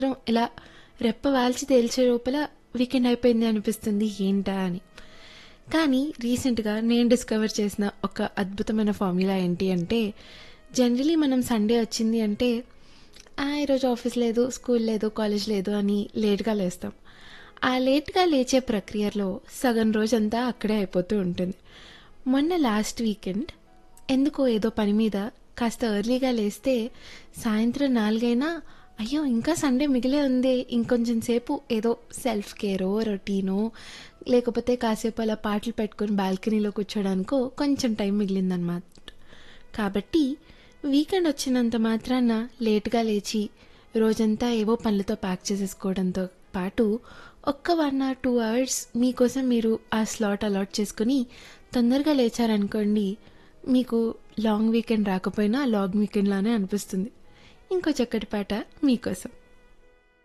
సాయంత్రం ఇలా రెప్ప వాల్చి తేల్చే లోపల వీకెండ్ అయిపోయింది అనిపిస్తుంది ఏంటా అని కానీ రీసెంట్గా నేను డిస్కవర్ చేసిన ఒక అద్భుతమైన ఫార్ములా ఏంటి అంటే జనరలీ మనం సండే వచ్చింది అంటే "ఆ, ఈరోజు ఆఫీస్ లేదు స్కూల్ లేదు కాలేజ్ లేదు అని లేట్గా లేస్తాం ఆ లేట్గా లేచే ప్రక్రియలో సగం రోజంతా అక్కడే అయిపోతూ ఉంటుంది మొన్న లాస్ట్ వీకెండ్ ఎందుకో ఏదో పని మీద కాస్త ఎర్లీగా లేస్తే సాయంత్రం నాలుగైనా అయ్యో ఇంకా సండే మిగిలే ఉంది ఇంకొంచెం సేపు ఏదో సెల్ఫ్ కేరో రొటీనో లేకపోతే కాసేపు అలా పాటలు పెట్టుకొని బాల్కనీలో కూర్చోడానికో కొంచెం టైం మిగిలిందనమాట కాబట్టి వీకెండ్ వచ్చినంత మాత్రాన లేట్గా లేచి రోజంతా ఏవో పనులతో ప్యాక్ చేసేసుకోవడంతో పాటు ఒక్క వన్ ఆర్ టూ అవర్స్ మీకోసం మీరు ఆ స్లాట్ అలాట్ చేసుకుని తొందరగా లేచారనుకోండి మీకు లాంగ్ వీకెండ్ రాకపోయినా లాంగ్ వీకెండ్ లానే అనిపిస్తుంది ఇంకో చక్కటి పాట మీకోసం